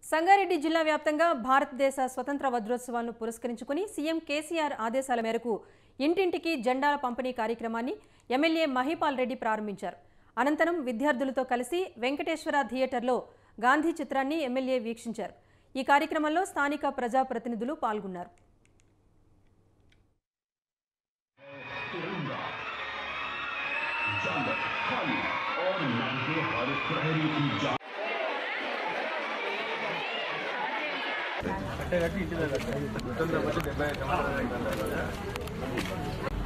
సంగారెడ్డి జిల్లా వ్యాప్తంగా భారతదేశ స్వతంత్ర వజ్రోత్సవాలను పురస్కరించుకుని సీఎం కేసీఆర్ ఆదేశాల మేరకు ఇంటింటికి జెండాల పంపిణీ కార్యక్రమాన్ని ఎమ్మెల్యే మహిపాల్ రెడ్డి ప్రారంభించారు అనంతరం విద్యార్థులతో కలిసి వెంకటేశ్వర థియేటర్లో గాంధీ చిత్రాన్ని ఎమ్మెల్యే వీక్షించారు ఈ కార్యక్రమంలో స్థానిక ప్రజాప్రతినిధులు పాల్గొన్నారు जंग खाली और नंगे हर प्रहरी की जान కట్టే కట్టి ఇంటి దగ్గర గుట్టలు తప్పటి డెబ్బై ఐదు సంవత్సరాలు